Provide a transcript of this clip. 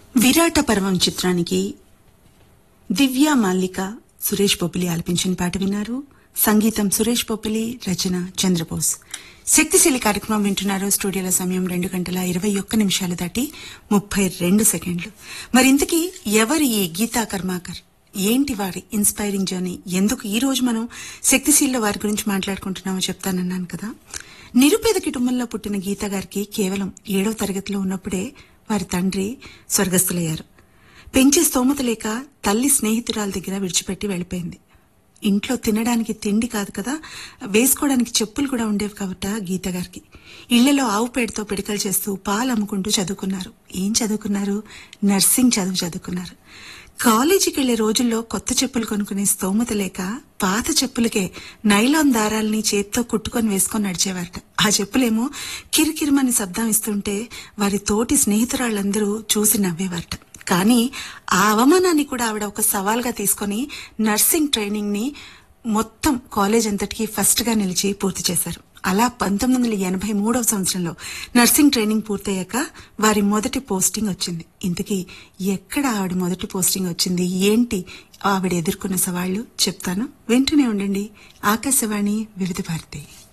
విరాట పర్వం చిత్రానికి దివ్య మాల్లిక సురేష్ పొప్పిలి ఆలపించిన పాట విన్నారు సంగీతం సురేష్ పొప్పిలి రచన చంద్రబోస్ శక్తిశీలి కార్యక్రమం వింటున్నారు స్టూడియోల సమయం రెండు గంటల ఇరవై ఒక్క నిమిషాలు దాటి ముప్పై రెండు సెకండ్లు మరి ఇంతకీ ఎవరు ఈ గీతా కర్మాకర్ ఏంటి వారి ఇన్స్పైరింగ్ జర్నీ ఎందుకు ఈ రోజు మనం శక్తిశీల వారి గురించి మాట్లాడుకుంటున్నామో చెప్తానన్నాను కదా నిరుపేద కుటుంబంలో పుట్టిన గీత గారికి కేవలం ఏడవ తరగతిలో ఉన్నప్పుడే వారి తండ్రి స్వర్గస్థులయ్యారు పెంచే స్తోమత లేక తల్లి స్నేహితురాల దగ్గర విడిచిపెట్టి వెళ్లిపోయింది ఇంట్లో తినడానికి తిండి కాదు కదా వేసుకోవడానికి చెప్పులు కూడా ఉండేవి కాబట్ట గీత గారికి ఇళ్లలో ఆవు పేడతో పిడకలు చేస్తూ పాలు అమ్ముకుంటూ చదువుకున్నారు ఏం చదువుకున్నారు నర్సింగ్ చదువు చదువుకున్నారు కాలేజీకి వెళ్లే రోజుల్లో కొత్త చెప్పులు కొనుక్కునే స్తోమత లేక పాత చెప్పులకే నైలాన్ దారాల్ని చేత్తో కుట్టుకొని వేసుకొని నడిచేవారట ఆ చెప్పులేమో కిరికిరిమని శబ్దం ఇస్తుంటే వారి తోటి స్నేహితురాళ్ళందరూ చూసి నవ్వేవారట కానీ ఆ అవమానాన్ని కూడా ఆవిడ ఒక సవాల్గా తీసుకొని నర్సింగ్ ట్రైనింగ్ ని మొత్తం కాలేజ్ అంతటికి ఫస్ట్ గా నిలిచి పూర్తి చేశారు అలా పంతొమ్మిది వందల ఎనభై మూడవ సంవత్సరంలో నర్సింగ్ ట్రైనింగ్ పూర్తయ్యాక వారి మొదటి పోస్టింగ్ వచ్చింది ఇంతకీ ఎక్కడ ఆవిడ మొదటి పోస్టింగ్ వచ్చింది ఏంటి ఆవిడ ఎదుర్కొన్న సవాళ్లు చెప్తాను వింటూనే ఉండండి ఆకాశవాణి వివిధ భారతి